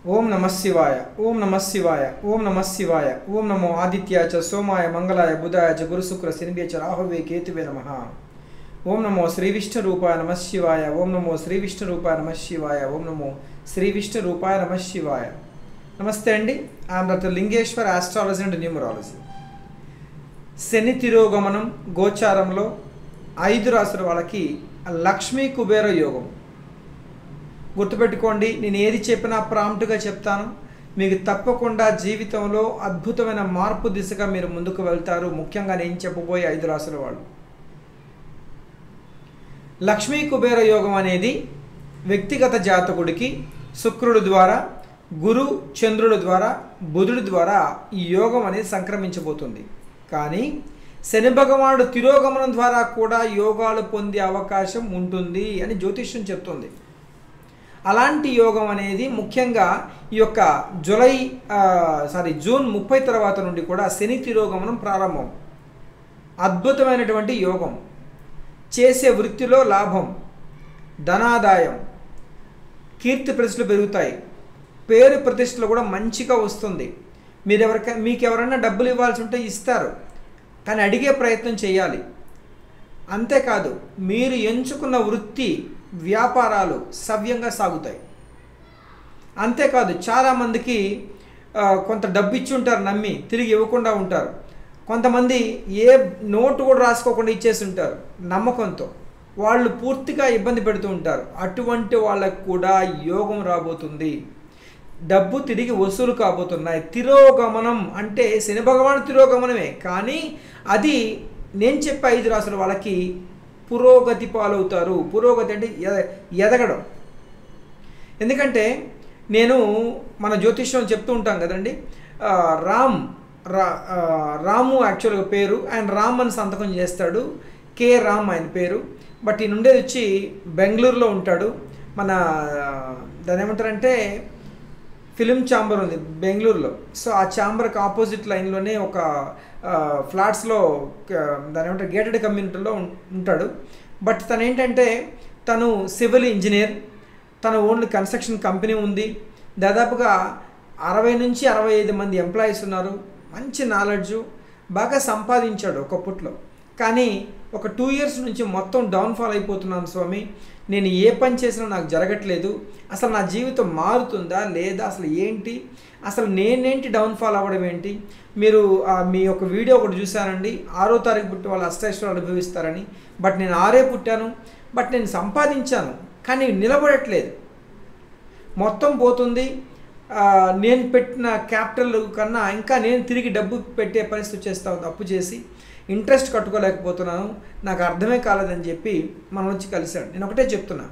ఓం నమ శివాయ ఓం నమ శివాయ ఓం నమ శివాయ ఓం నమో ఆదిత్యాయ చ సోమాయ మంగళాయ బుధాయ చ గురుశుక్ర శనివే చ రాహువే కేతువే నమ ఓం నమో శ్రీ విష్ణు రూపాయ నమ శివాయ ఓం నమో శ్రీ విష్ణు రూపాయ నమ శివాయ ఓం నమో శ్రీ విష్ణు రూపాయ నమ శివాయ నమస్తే అండి I'm doctor Lingeshwar astrology and numerology Shani తిరోగమనం గోచారంలో ఐదు రాసుల వాళ్ళకి లక్ష్మీ కుబేర యోగం గుర్తుపెట్టుకోండి నేను ఏది చెప్పినా ప్రాంప్ట్గా చెప్తాను మీకు తప్పకుండా జీవితంలో అద్భుతమైన మార్పు దిశగా మీరు ముందుకు వెళ్తారు ముఖ్యంగా నేను చెప్పబోయే ఐదు రాసుల వాళ్ళు లక్ష్మీ కుబేర యోగం అనేది వ్యక్తిగత జాతకుడికి శుక్రుడు ద్వారా గురు చంద్రుడి ద్వారా బుధుడి ద్వారా ఈ యోగం అనేది సంక్రమించబోతుంది కానీ శని భగవానుడు తిరోగమనం ద్వారా కూడా యోగాలు పొందే అవకాశం ఉంటుంది అని జ్యోతిష్యం చెప్తుంది అలాంటి యోగం అనేది ముఖ్యంగా ఈ యొక్క జులై సారీ జూన్ ముప్పై తర్వాత నుండి కూడా శని తిరోగమనం ప్రారంభం అద్భుతమైనటువంటి యోగం చేసే వృత్తిలో లాభం ధనాదాయం కీర్తి ప్రతిష్టలు పెరుగుతాయి పేరు ప్రతిష్టలు కూడా మంచిగా వస్తుంది మీరు ఎవరికైనా మీకు ఎవరైనా డబ్బులు ఇవ్వాల్సి ఉంటే ఇస్తారు కానీ అడిగే ప్రయత్నం చేయాలి అంతేకాదు మీరు ఎంచుకున్న వృత్తి వ్యాపారాలు సవ్యంగా సాగుతాయి అంతేకాదు చాలామందికి కొంత డబ్బు ఇచ్చి ఉంటారు నమ్మి తిరిగి ఇవ్వకుండా ఉంటారు కొంతమంది ఏ నోటు కూడా రాసుకోకుండా ఇచ్చేసి ఉంటారు నమ్మకంతో వాళ్ళు పూర్తిగా ఇబ్బంది పెడుతూ ఉంటారు అటువంటి వాళ్ళకు కూడా యోగం రాబోతుంది డబ్బు తిరిగి వసూలు కాబోతున్నాయి తిరోగమనం అంటే శని భగవాన్ తిరోగమనమే కానీ అది నేను చెప్పే ఐదు రాసుల వాళ్ళకి పురోగతి పాలవుతారు పురోగతి అంటే ఎదగడం ఎందుకంటే నేను మన జ్యోతిష్యం చెప్తూ ఉంటాం కదండి రామ్ రా రాము యాక్చువల్గా పేరు ఆయన రామ్ అని సంతకం చేస్తాడు కే రామ్ ఆయన పేరు బట్ ఈయన ఉండేది వచ్చి బెంగళూరులో ఉంటాడు మన దాని ఏమంటారంటే ఫిలిం ఛాంబర్ ఉంది బెంగళూరులో సో ఆ ఛాంబర్కి ఆపోజిట్ లైన్లోనే ఒక ఫ్లాట్స్లో దాని ఏమంటారు గేటెడ్ కమ్యూనిటీలో ఉంటాడు బట్ తను ఏంటంటే తను సివిల్ ఇంజనీర్ తన ఓన్లీ కన్స్ట్రక్షన్ కంపెనీ ఉంది దాదాపుగా అరవై నుంచి అరవై ఐదు మంది ఎంప్లాయీస్ ఉన్నారు మంచి నాలెడ్జు బాగా సంపాదించాడు ఒకప్పట్లో కానీ ఒక టూ ఇయర్స్ నుంచి మొత్తం డౌన్ఫాల్ అయిపోతున్నాను స్వామి నేను ఏ పని చేసినా నాకు జరగట్లేదు అసలు నా జీవితం మారుతుందా లేదా అసలు ఏంటి అసలు నేనేంటి డౌన్ఫాల్ అవ్వడం ఏంటి మీరు మీ యొక్క వీడియో ఒకటి చూశానండి ఆరో తారీఖు పుట్టి వాళ్ళు అష్టైశ్వరాలు అనుభవిస్తారని బట్ నేను ఆరే పుట్టాను బట్ నేను సంపాదించాను కానీ నిలబడట్లేదు మొత్తం పోతుంది నేను పెట్టిన క్యాపిటల్ కన్నా ఇంకా నేను తిరిగి డబ్బు పెట్టే పరిస్థితి వచ్చేస్తా ఉంది అప్పు చేసి ఇంట్రెస్ట్ కట్టుకోలేకపోతున్నాను నాకు అర్థమే కాలేదని చెప్పి మనం వచ్చి కలిశాడు నేను ఒకటే చెప్తున్నా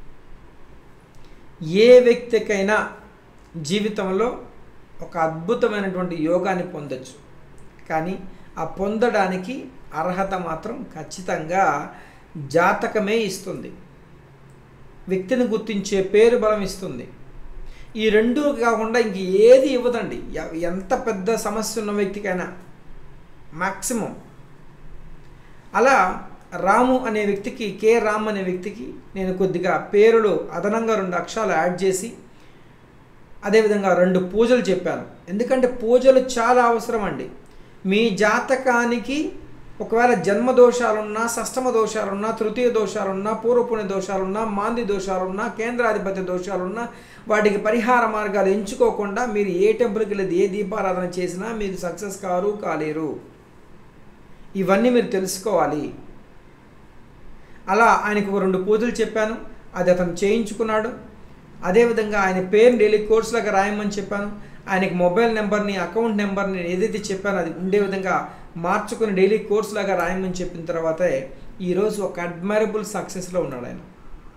ఏ వ్యక్తికైనా జీవితంలో ఒక అద్భుతమైనటువంటి యోగాన్ని పొందొచ్చు కానీ ఆ పొందడానికి అర్హత మాత్రం ఖచ్చితంగా జాతకమే ఇస్తుంది వ్యక్తిని గుర్తించే పేరు బలం ఇస్తుంది ఈ రెండు కాకుండా ఇంక ఏది ఇవ్వదండి ఎంత పెద్ద సమస్య ఉన్న వ్యక్తికైనా మ్యాక్సిమం అలా రాము అనే వ్యక్తికి కే రామ్ అనే వ్యక్తికి నేను కొద్దిగా పేరులో అదనంగా రెండు అక్షరాలు యాడ్ చేసి అదేవిధంగా రెండు పూజలు చెప్పాను ఎందుకంటే పూజలు చాలా అవసరం అండి మీ జాతకానికి ఒకవేళ జన్మ దోషాలున్నా షష్టమ దోషాలున్నా తృతీయ దోషాలున్నా పూర్వపుణ్య దోషాలున్నా మాంది దోషాలున్నా కేంద్రాధిపత్య దోషాలున్నా వాటికి పరిహార మార్గాలు ఎంచుకోకుండా మీరు ఏ టెంపుల్కి వెళ్ళి ఏ దీపారాధన చేసినా మీరు సక్సెస్ కారు కాలేరు ఇవన్నీ మీరు తెలుసుకోవాలి అలా ఆయనకు రెండు పూజలు చెప్పాను అది అతను చేయించుకున్నాడు అదేవిధంగా ఆయన పేరు డైలీ కోర్సులాగా రాయమని చెప్పాను ఆయనకి మొబైల్ నెంబర్ని అకౌంట్ నెంబర్ని ఏదైతే చెప్పానో అది ఉండే విధంగా మార్చుకుని డైలీ కోర్స్ లాగా రాయమని చెప్పిన తర్వాతే ఈరోజు ఒక అడ్మైరబుల్ సక్సెస్లో ఉన్నాడు ఆయన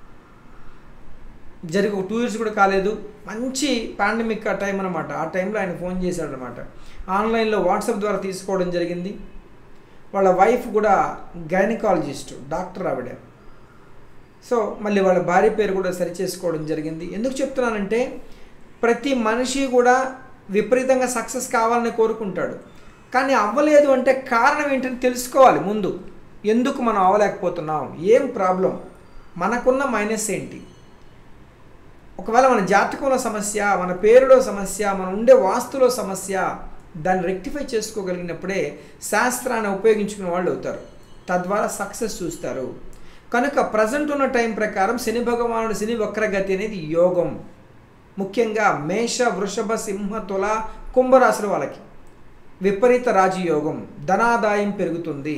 జరిగి ఒక టూ ఇయర్స్ కూడా కాలేదు మంచి పాండమిక్ ఆ టైం అనమాట ఆ టైంలో ఆయన ఫోన్ చేశాడు అనమాట ఆన్లైన్లో వాట్సాప్ ద్వారా తీసుకోవడం జరిగింది వాళ్ళ వైఫ్ కూడా గైనకాలజిస్ట్ డాక్టర్ ఆవిడ సో మళ్ళీ వాళ్ళ భార్య పేరు కూడా సరి చేసుకోవడం జరిగింది ఎందుకు చెప్తున్నానంటే ప్రతి మనిషి కూడా విపరీతంగా సక్సెస్ కావాలని కోరుకుంటాడు కానీ అవ్వలేదు అంటే కారణం ఏంటని తెలుసుకోవాలి ముందు ఎందుకు మనం అవ్వలేకపోతున్నాం ఏం ప్రాబ్లం మనకున్న మైనస్ ఏంటి ఒకవేళ మన జాతకంలో సమస్య మన పేరులో సమస్య మన ఉండే వాస్తులో సమస్య దాన్ని రెక్టిఫై చేసుకోగలిగినప్పుడే శాస్త్రాన్ని ఉపయోగించుకునే వాళ్ళు అవుతారు తద్వారా సక్సెస్ చూస్తారు కనుక ప్రజెంట్ ఉన్న టైం ప్రకారం శని భగవానుడు శని వక్రగతి అనేది యోగం ముఖ్యంగా మేష వృషభ సింహ తుల కుంభరాశుల వాళ్ళకి విపరీత రాజయోగం ధనాదాయం పెరుగుతుంది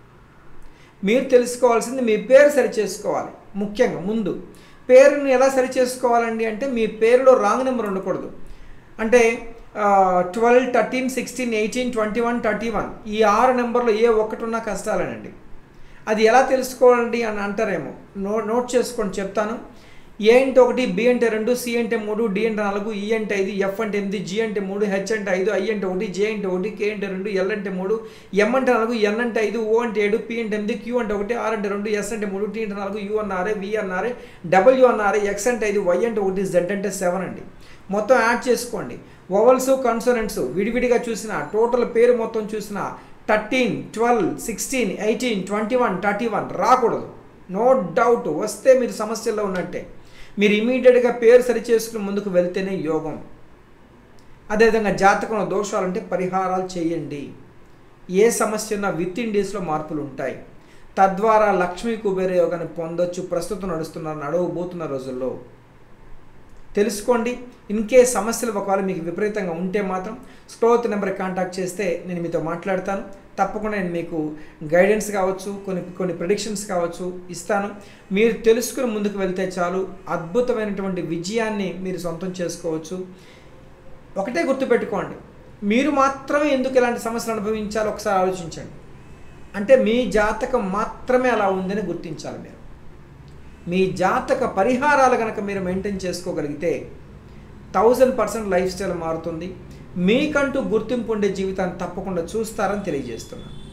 మీరు తెలుసుకోవాల్సింది మీ పేరు సరి చేసుకోవాలి ముఖ్యంగా ముందు పేరుని ఎలా సరి చేసుకోవాలండి అంటే మీ పేరులో రాంగ్ నెంబర్ ఉండకూడదు అంటే twelve thirteen sixteen eighteen twenty one thirty one ఈ ఆరు నెంబర్లో ఏ ఒక్కటి ఉన్నా కష్టాలేనండి అది ఎలా తెలుసుకోవాలండి అని అంటారేమో నో నోట్ చేసుకొని చెప్తాను ఏ అంటే ఒకటి బి అంటే రెండు సి అంటే మూడు డి అంటే నాలుగు ఈ అంటే ఐదు ఎఫ్ అంటే ఎనిమిది జి అంటే మూడు హెచ్ అంటే ఐదు ఐ అంటే ఒకటి జే అంటే ఒకటి కే అంటే రెండు ఎల్ అంటే మూడు ఎం అంటే నాలుగు ఎన్ అంటే ఐదు ఓ అంటే ఏడు పి అంటే ఎనిమిది క్యూ అంటే ఒకటి ఆర్ అంటే రెండు ఎస్ అంటే మూడు టీ అంటే నాలుగు యూ అన్నారే వి అన్నారే డబ్ల్యూ అన్నారే ఎక్స్ అంటే ఐదు వై అంటే ఒకటి జెడ్ అంటే సెవెన్ అండి మొత్తం యాడ్ చేసుకోండి ఓవల్స్ కన్సోనెంట్స్ విడివిడిగా చూసిన టోటల్ పేరు మొత్తం చూసిన thirteen twelve sixteen eighteen twenty one thirty one రాకూడదు నో డౌట్ వస్తే మీరు సమస్యల్లో ఉన్నట్టే మీరు ఇమీడియట్గా పేరు సరి చేసుకుని ముందుకు వెళ్తేనే యోగం అదేవిధంగా జాతకంలో దోషాలుంటే పరిహారాలు చేయండి ఏ సమస్య ఉన్నా విత్ ఇన్ డేస్లో మార్పులు ఉంటాయి తద్వారా లక్ష్మీ కుబేర యోగాన్ని పొందొచ్చు ప్రస్తుతం నడుస్తున్న నడవబోతున్న రోజుల్లో తెలుసుకోండి ఇన్ కేస్ సమస్యలు ఒకవేళ మీకు విపరీతంగా ఉంటే మాత్రం స్క్రోత్ నెంబర్ కాంటాక్ట్ చేస్తే నేను మీతో మాట్లాడతాను తప్పకుండా నేను మీకు గైడెన్స్ కావచ్చు కొన్ని కొన్ని ప్రిడిక్షన్స్ కావచ్చు ఇస్తాను మీరు తెలుసుకుని ముందుకు వెళ్తే చాలు అద్భుతమైనటువంటి విజయాన్ని మీరు సొంతం చేసుకోవచ్చు ఒకటే గుర్తుపెట్టుకోండి మీరు మాత్రమే ఎందుకు ఇలాంటి సమస్యలు అనుభవించాలో ఒకసారి ఆలోచించండి అంటే మీ జాతకం మాత్రమే అలా ఉందని గుర్తించాలి మీరు మీ జాతక పరిహారాలు కనుక మీరు మెయింటైన్ చేసుకోగలిగితే థౌజండ్ పర్సెంట్ లైఫ్ స్టైల్ మారుతుంది మీకంటూ గుర్తింపు ఉండే జీవితాన్ని తప్పకుండా చూస్తారని తెలియజేస్తున్నాను